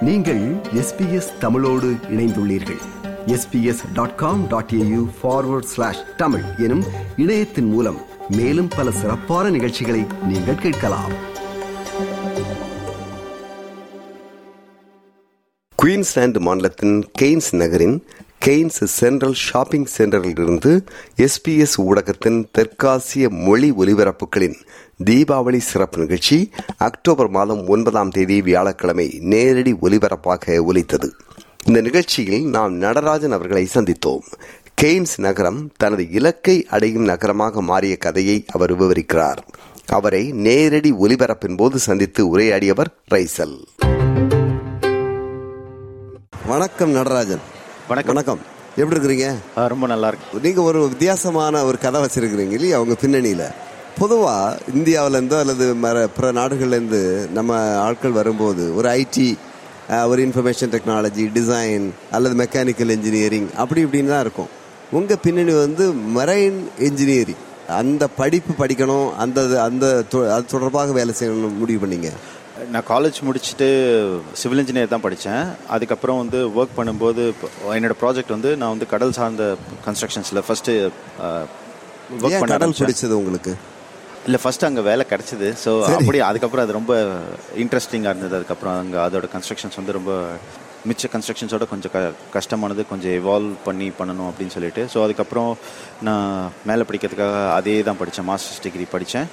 நீங்கள் எஸ்பிஎஸ் தமிழோடு இணைந்துள்ளீர்கள் SBS dot com dot AU forward slash Tamil எனும் இணையத்தின் மூலம் மேலும் பல சிறப்பான நிகழ்ச்சிகளை நீங்கள் கேட்கலாம் குயின்ஸ்லாந்து மாநிலத்தின் கெய்ன்ஸ் நகரின் கெய்ன்ஸ் சென்ட்ரல் ஷாப்பிங் சென்டரிலிருந்து எஸ்பிஎஸ் ஊடகத்தின் தெற்காசிய மொழி ஒலிபரப்புகளின் தீபாவளி சிறப்பு நிகழ்ச்சி அக்டோபர் மாதம் ஒன்பதாம் தேதி வியாழக்கிழமை நேரடி ஒலிபரப்பாக ஒலித்தது இந்த நிகழ்ச்சியில் நாம் நடராஜன் அவர்களை சந்தித்தோம் கெய்ன்ஸ் நகரம் தனது இலக்கை அடையும் நகரமாக மாறிய கதையை அவர் விவரிக்கிறார் அவரை நேரடி ஒலிபரப்பின் போது சந்தித்து உரையாடியவர் ரைசல் வணக்கம் நடராஜன் வணக்கம். வணக்கம் எப்படி இருக்கிறீங்க ஆ, ரொம்ப நல்லா இருக்கு நீங்க ஒரு வித்தியாசமான ஒரு கதை வச்சிருக்கிறீங்க இல்லையா அவங்க பின்னணியில பொதுவா இந்தியாவுல இருந்தோ அல்லது மற- பிற நாடுகள்ல இருந்து நம்ம ஆட்கள் வரும்போது ஒரு ஐடி ஒரு இன்ஃபர்மேஷன் டெக்னாலஜி டிசைன் அல்லது மெக்கானிக்கல் இன்ஜினியரிங் அப்படி இப்படின்னு தான் இருக்கும் உங்க பின்னணி வந்து மரைன் இன்ஜினியரிங் அந்த படிப்பு படிக்கணும் அந்த அந்த தொ- அது தொடர்பாக வேலை செய்யணும்னு முடிவு பண்ணீங்க நான் காலேஜ் முடிச்சுட்டு சிவில் இன்ஜினியர் தான் படித்தேன் அதுக்கப்புறம் வந்து ஒர்க் பண்ணும்போது இப்போ என்னோட ப்ராஜெக்ட் வந்து நான் வந்து கடல் சார்ந்த கன்ஸ்ட்ரக்ஷன்ஸில் ஃபஸ்ட்டு ஒர்க் ஏன் பண்ண கடல் ஆரம்பிச்சேன் பிடிச்சது உங்களுக்கு இல்லை ஃபஸ்ட்டு அங்கே வேலை கிடச்சிது ஸோ அப்படி அதுக்கப்புறம் அது ரொம்ப இன்ட்ரெஸ்டிங்காக இருந்தது அதுக்கப்புறம் அங்கே அதோட கன்ஸ்ட்ரக்ஷன்ஸ் வந்து ரொம்ப மிச்ச கன்ஸ்ட்ரக்ஷன்ஸோட கொஞ்சம் க கஷ்டமானது கொஞ்சம் எவால்வ் பண்ணி பண்ணணும் அப்படின்னு சொல்லிட்டு ஸோ அதுக்கப்புறம் நான் மேலே படிக்கிறதுக்காக அதே தான் படித்தேன் மாஸ்டர்ஸ் டிகிரி படித்தேன்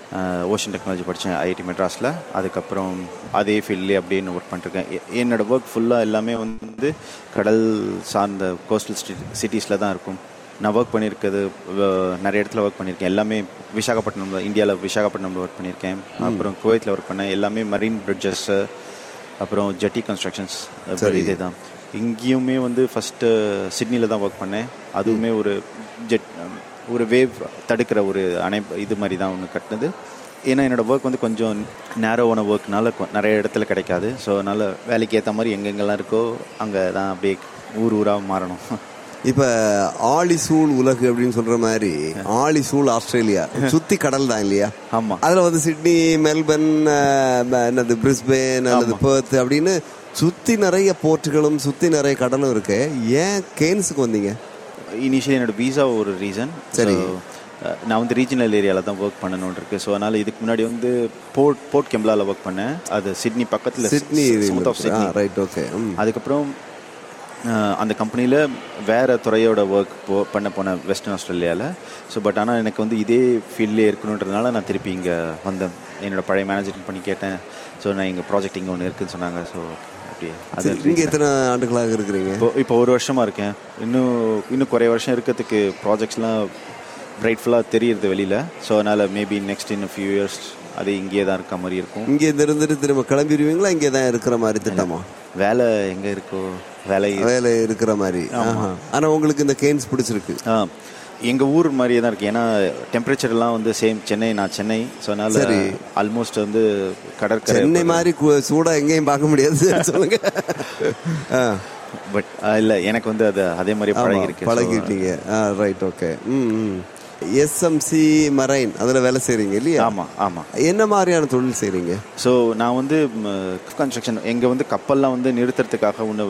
ஓஷன் டெக்னாலஜி படித்தேன் ஐஐடி மெட்ராஸில் அதுக்கப்புறம் அதே ஃபீல்ட்லேயே அப்படின்னு ஒர்க் பண்ணிருக்கேன் எ- என்னோட ஒர்க் ஃபுல்லாக எல்லாமே வந்து கடல் சார்ந்த கோஸ்டல் சிட்டிஸில் தான் இருக்கும் நான் ஒர்க் பண்ணியிருக்கிறது வ- நிறைய இடத்துல ஒர்க் பண்ணியிருக்கேன் எல்லாமே விசாகப்பட்டினம் இந்தியாவில் விசாகப்பட்டினம்ல ஒர்க் பண்ணியிருக்கேன் அப்புறம் குவைத்தில் ஒர்க் பண்ணேன் எல்லாமே மரீன் பிரிட்ஜஸ் அப்புறம் ஜெட்டி கன்ஸ்ட்ரக்ஷன்ஸ் இதே தான் இங்கேயுமே வந்து ஃபஸ்ட்டு சிட்னியில் தான் ஒர்க் பண்ணேன் அதுவுமே ஒரு ஜெட் ஒரு வேவ் தடுக்கிற ஒரு அணை இது மாதிரி தான் ஒன்று கட்டினது ஏன்னா என்னோட ஒர்க் வந்து கொஞ்சம் நேரோவான ஒர்க்னால நிறைய இடத்துல கிடைக்காது ஸோ அதனால் வேலைக்கு ஏற்ற மாதிரி எங்கெங்கெல்லாம் இருக்கோ அங்கே தான் அப்படியே ஊர் ஊராக மாறணும் இப்ப ஆழிசூழ் உலகு அப்படின்னு சொல்ற மாதிரி ஆழிசூழ் ஆஸ்திரேலியா சுத்தி கடல் தான் இல்லையா ஆமா. அதுல வந்து சிட்னி மெல்பர்ன் அஹ், ம- என்னது பிரிஸ்பேன் அல்லது பெர்த் அப்படின்னு சுத்தி நிறைய போர்ட்டுகளும் சுத்தி நிறைய கடலும் இருக்கு ஏன் கேன்ஸுக்கு வந்தீங்க இனிஷியலி என்னோட வீசா ஒரு ரீசன் சரி. நான் வந்து ரீஜனல் ஏரியாவில் தான் ஒர்க் பண்ணணும்னு இருக்கு ஸோ அதனால் இதுக்கு முன்னாடி வந்து போர்ட் போர்ட் கெம்லாவில் ஒர்க் பண்ணேன் அது சிட்னி பக்கத்தில் Sydney south of Sydney right okay அதுக்கப்புறம் அஹ், அந்த கம்பெனியில் வேறு துறையோட ஒர்க் போ பண்ண போனேன் வெஸ்டர்ன் ஆஸ்திரேலியாவில் ஸோ பட் ஆனால் எனக்கு வந்து இதே ஃபீல்ட்லேயே இருக்கணுன்றதுனால நான் திருப்பி இங்கே வந்தேன் என்னோட பழைய மேனேஜர் பண்ணி கேட்டேன் ஸோ நான் எங்கள் ப்ராஜெக்ட் இங்கே ஒன்று இருக்குன்னு சொன்னாங்க ஸோ அப்படியே அது இங்க எத்தனை ஆண்டுகளாக இருக்கிறீங்க இப்போ இப்போ ஒரு வருஷமா இருக்கேன் இன்னும் இன்னும் குறைய வருஷம் இருக்கிறதுக்கு ப்ராஜெக்ட்ஸ்லாம் பிரைட்ஃபுல்லாக தெரியுது வெளியில ஸோ அதனால maybe next in few years அது இங்கேயே தான் இருக்க மாதிரி இருக்கும் இங்க இருந்து இருந்துட்டு திரும்ப கிளம்பிடுவீங்களா இங்கே தான் இருக்கிற மாதிரி திட்டமா வேலை எங்கே இருக்கோ வேலை வேலை இருக்கிற மாதிரி ஆஹா. ஆனா உங்களுக்கு இந்த கேன்ஸ் பிடிச்சிருக்கு ஆ எங்கள் ஊர் மாதிரியே தான் இருக்குது ஏன்னா டெம்பரேச்சர்லாம் வந்து சேம் சென்னை நான் சென்னை ஸோ அதனால சரி. ஆல்மோஸ்ட் வந்து கடற்கரை சென்னை மாதிரி கு- சூடா எங்கேயும் பார்க்க முடியாது சொல்லுங்க ஆ. பட் இல்லை எனக்கு வந்து அது அதே மாதிரி ஆமா, பழகி இருக்கு பழகிட்டீங்க right okay hmm SMC marine அதுல வேலை செய்றீங்க இல்லையா ஆமாம் ஆமாம் என்ன மாதிரியான தொழில் செய்றீங்க ஸோ நான் வந்து கன்ஸ்ட்ரக்ஷன் எங்கே வந்து கப்பல்லாம் வந்து நிறுத்துறதுக்காக ஒன்று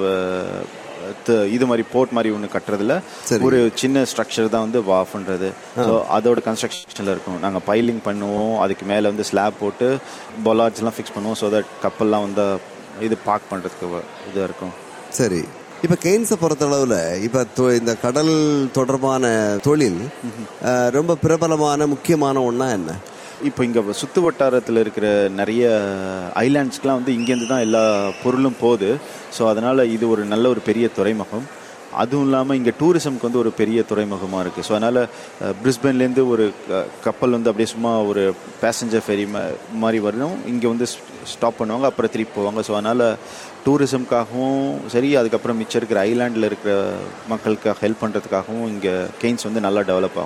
இது மாதிரி போர்ட் மாதிரி ஒன்று கட்டுறதுல சரி. ஒரு சின்ன ஸ்ட்ரக்சர் தான் வந்து வாஃப்ன்றது ஸோ அதோட கன்ஸ்ட்ரக்ஷனில் இருக்கும் நாங்கள் பைலிங் பண்ணுவோம் அதுக்கு மேலே வந்து ஸ்லாப் போட்டு பொலாட்ஸ்லாம் ஃபிக்ஸ் பண்ணுவோம் ஸோ தட் கப்பல்லாம் வந்து இது பார்க் பண்ணுறதுக்கு இதாக இருக்கும் சரி இப்ப கெய்ன்ஸை பொறுத்தளவுல இப்ப தொ- இந்த கடல் தொடர்பான தொழில் அஹ், ரொம்ப பிரபலமான முக்கியமான ஒண்ணா என்ன இப்போ இங்கே சுற்று வட்டாரத்தில் இருக்கிற நிறைய ஐலாண்ட்ஸ்க்கெலாம் வந்து இங்கேருந்து தான் எல்லா பொருளும் போகுது ஸோ அதனால் இது ஒரு நல்ல ஒரு பெரிய துறைமுகம் அதுவும் இல்லாமல் இங்கே டூரிசம்க்கு வந்து ஒரு பெரிய துறைமுகமாக இருக்குது ஸோ அதனால் பிரிஸ்பன்லேருந்து ஒரு க- கப்பல் வந்து அப்படியே சும்மா ஒரு பேசஞ்சர் ஃபெரி மாதிரி வரணும் இங்கே வந்து ஸ்டாப் பண்ணுவாங்க அப்புறம் திருப்பி போவாங்க ஸோ அதனால் டூரிசம்காகவும் சரி அதுக்கப்புறம் மிச்சம் இருக்கிற ஐலாண்டில் இருக்கிற மக்களுக்காக ஹெல்ப் பண்ணுறதுக்காகவும் இங்கே கெய்ன்ஸ் வந்து நல்லா டெவலப் ஆகும்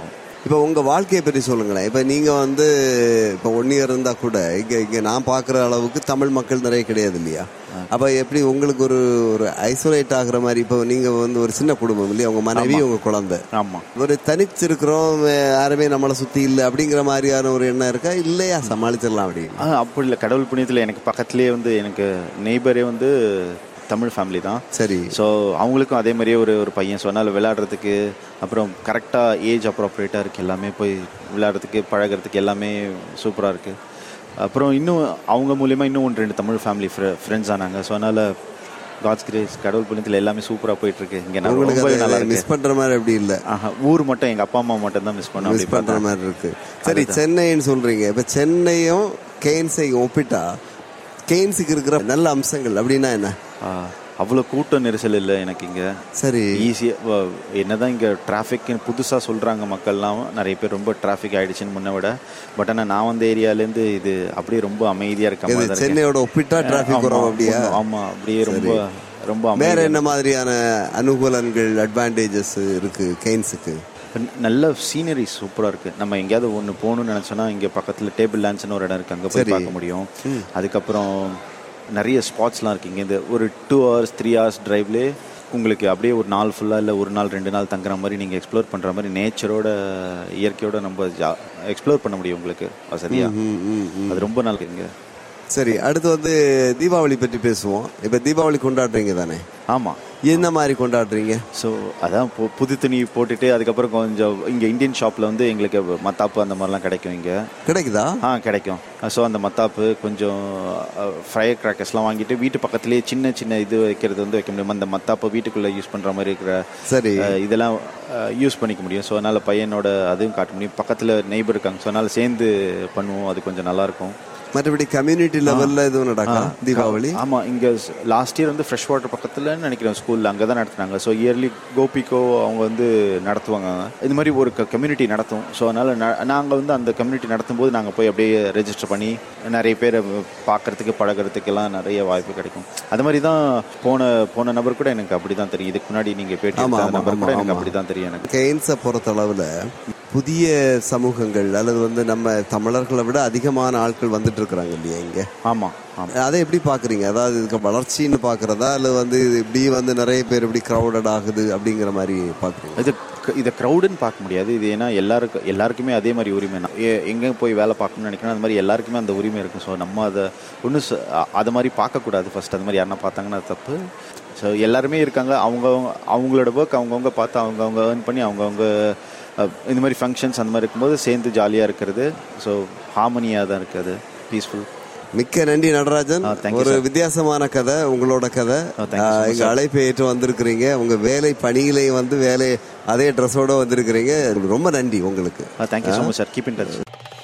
இப்போ உங்க வாழ்க்கையை பற்றி சொல்லுங்களேன் இப்போ நீங்க வந்து இப்போ ஒன் இயர் இருந்தா கூட இங்க இங்க நான் பார்க்குற அளவுக்கு தமிழ் மக்கள் நிறைய கிடையாது இல்லையா அப்ப எப்படி உங்களுக்கு ஒரு ஒரு ஐசோலேட் ஆகுற மாதிரி இப்போ நீங்க வந்து ஒரு சின்ன குடும்பம் இல்லையா உங்க மனைவி உங்க குழந்தை ஆமாம் ஒரு தனிச்சிருக்கிறோம் யாருமே நம்மளை சுத்தி இல்லை அப்படிங்கிற மாதிரியான ஒரு எண்ணம் இருக்கா இல்லையா சமாளிச்சிடலாம் அப்படி ஆ அப்படி இல்லை கடவுள் புண்ணியத்தில் எனக்கு பக்கத்துலேயே வந்து எனக்கு நெய்பரே வந்து தமிழ் ஃபேமிலி தான் சரி ஸோ அவங்களுக்கும் அதே மாதிரியே ஒரு ஒரு பையன் ஸோ அதனால் விளையாடுறதுக்கு அப்புறம் கரெக்டாக ஏஜ் அப்ரோப்ரியேட்டாக இருக்குது எல்லாமே போய் விளையாடுறதுக்கு பழகுறதுக்கு எல்லாமே சூப்பராக இருக்குது அப்புறம் இன்னும் அவங்க மூலியமாக இன்னும் ஒன்று ரெண்டு தமிழ் ஃபேமிலி ஃப்ரெண்ட்ஸ் ஆனாங்க ஸோ அதனால் காட்ஸ் கிரேஸ் கடவுள் புண்ணியத்தில் எல்லாமே சூப்பராக போயிட்டுருக்கு இங்கே நான் உங்களுக்கு ரொம்பவே நல்லா அதை இருக்கு மிஸ் பண்ற மாதிரி அப்படி இல்லை ஆஹா ஊர் மட்டும் எங்கள் அப்பா அம்மா மட்டும் தான் மிஸ் பண்ணோம் மிஸ் அப்படி பண்ற பார்த்தா மாதிரி இருக்கு சரி சென்னைன்னு சொல்றீங்க இப்ப சென்னையும் கெய்ன்ஸையும் ஒப்பிட்டா கெய்ன்ஸுக்கு இருக்கிற நல்ல அம்சங்கள் அப்படின்னா என்ன அவ்வளோ கூட்டம் நெரிசல் இல்லை எனக்கு இங்கே சரி ஈஸியாக என்னதான் இங்கே டிராஃபிக் புதுசாக சொல்கிறாங்க மக்கள்லாம் நிறைய பேர் ரொம்ப டிராஃபிக் ஆயிடுச்சுன்னு முன்ன விட பட் ஆனால் நான் வந்த ஏரியாலேருந்து இது அப்படியே ரொம்ப அமைதியாக இருக்க இது மாதிரி தான் இருக்கு. சென்னையோட ஒப்பிட்டா டிராபிக் ஆமா, வரும் அப்படியா ஆமா அப்படியே ரொம்ப ரொம்ப வேற அமைதியா என்ன மாதிரியான அனுகூலங்கள் அட்வான்டேஜஸ் இருக்கு கெய்ன்ஸுக்கு ந- நல்ல சீனரி சூப்பராக இருக்குது நம்ம எங்கேயாவது ஒன்று போகணும்னு நினச்சோன்னா இங்கே பக்கத்தில் டேபிள் லான்ச்னு ஒரு இடம் இருக்குது அங்கே போய் பார்க்க முடியும் அதுக்கப்புறம் நிறைய ஸ்பாட்ஸ்லாம் இருக்குது இங்கே இந்த ஒரு டூ ஹவர்ஸ் த்ரீ ஹவர்ஸ் டிரைவ்லே உங்களுக்கு அப்படியே ஒரு நாள் ஃபுல்லாக இல்லை ஒரு நாள் ரெண்டு நாள் தங்குற மாதிரி நீங்கள் எக்ஸ்ப்ளோர் பண்ணுற மாதிரி நேச்சரோட இயற்கையோட நம்ம எக்ஸ்ப்ளோர் பண்ண முடியும் உங்களுக்கு வசதியாக ம், ம், ம். அது ரொம்ப நல்லா இங்கே சரி அடுத்து வந்து தீபாவளி பற்றி பேசுவோம் இப்ப தீபாவளி கொண்டாடுறீங்க தானே ஆமாம் என்ன மாதிரி கொண்டாடுறீங்க ஸோ அதான் பு- புது துணி போட்டுட்டு அதுக்கப்புறம் கொஞ்சம் இங்கே இந்தியன் ஷாப்பில் வந்து எங்களுக்கு மத்தாப்பு அந்த மாதிரிலாம் கிடைக்கும் இங்கே கிடைக்குதா ஆ கிடைக்கும் ஸோ அந்த மத்தாப்பு கொஞ்சம் ஃப்ரையர் கிராக்கர்ஸ்லாம் வாங்கிட்டு வீட்டு பக்கத்துலேயே சின்ன சின்ன இது வைக்கிறது வந்து வைக்க முடியும் அந்த மத்தாப்பை வீட்டுக்குள்ளே யூஸ் பண்ணுற மாதிரி இருக்கிற சரி அஹ், இதெல்லாம் யூஸ் பண்ணிக்க முடியும் ஸோ அதனால் பையனோட அதுவும் காட்ட முடியும் பக்கத்தில் நெய்பர் இருக்காங்க ஸோ அதனால் சேர்ந்து பண்ணுவோம் அது கொஞ்சம் நல்லாயிருக்கும் மற்றபடி கம்யூனிட்டி லெவல்ல எதுவும் நடக்கா தீபாவளி ஆமாம் இங்கே லாஸ்ட் இயர் வந்து ஃப்ரெஷ் வாட்டர் பக்கத்தில் நினைக்கிறேன் ஸ்கூலில் அங்கே தான் நடத்துனாங்க ஸோ இயர்லி கோபிக்கோ அவங்க வந்து நடத்துவாங்க இது மாதிரி ஒரு கம்யூனிட்டி நடத்தும் ஸோ அதனால் நாங்கள் வந்து அந்த கம்யூனிட்டி நடத்தும் போது நாங்கள் போய் அப்படியே ரெஜிஸ்டர் பண்ணி நிறைய பேரை பார்க்கறதுக்கு பழகுறதுக்கெல்லாம் நிறைய வாய்ப்பு கிடைக்கும் அது மாதிரி தான் போன போன நபர் கூட எனக்கு அப்படி தான் தெரியும் இதுக்கு முன்னாடி நீங்கள் பேட்டி ஆமா, எடுத்த ஆமா, நபர் கூட ஆமா, எனக்கு ஆமா. அப்படி தான் தெரியும் எனக்கு கெய்ன்ஸை பொறுத்தளவில் புதிய சமூகங்கள் அல்லது வந்து நம்ம தமிழர்களை விட அதிகமான ஆட்கள் வந்துட்டு இருக்கிறாங்க இல்லையா இங்க ஆமாம் ஆமாம் அதை எப்படி பாக்குறீங்க அதாவது இதுக்கு வளர்ச்சின்னு பாக்குறதா அல்ல வந்து இது இப்படி வந்து நிறைய பேர் இப்படி crowded ஆகுது அப்படிங்கிற மாதிரி பாக்குறீங்க இது க- இதை க்ரௌடுன்னு பார்க்க முடியாது இது ஏன்னா எல்லாருக்கும் எல்லாருக்குமே அதே மாதிரி உரிமை நான் எ- எங்க போய் வேலை பார்க்கணும்னு நினைக்கிறேன் அது மாதிரி எல்லாருக்குமே அந்த உரிமை இருக்கும் ஸோ நம்ம அதை ஒன்றும் அது மாதிரி பார்க்கக்கூடாது ஃபர்ஸ்ட் அது மாதிரி யாருன்னா பார்த்தாங்கன்னா அது தப்பு ஸோ எல்லாருமே இருக்காங்க அவங்க அவங்களோட ஒர்க் அவங்கவுங்க பார்த்து அவங்கவுங்க ஏர்ன் பண்ணி அவங்கவுங்க அஹ், இந்த மாதிரி ஃபங்க்ஷன்ஸ் அந்த மாதிரி இருக்கும்போது சேர்ந்து ஜாலியாக இருக்கிறது ஸோ ஹார்மனியாக தான் இருக்குது பீஸ்ஃபுல் மிக்க நன்றி நடராஜன் ஆ, thank you, ஒரு sir. வித்தியாசமான கதை உங்களோட கதை ஆ, thank you so ah, much, எங்க sir. அழைப்பை ஏற்று வந்திருக்கிறீங்க உங்க வேலை பணியிலையும் வந்து வேலை அதே ட்ரெஸ்ஸோட வந்திருக்கிறீங்க ரொம்ப நன்றி உங்களுக்கு thank you so much sir keep in touch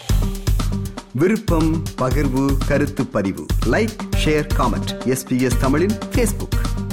விருப்பம் பகிர்வு கருத்து பதிவு லைக் ஷேர் காமெண்ட் எஸ்பிஎஸ் தமிழின் ஃபேஸ்புக்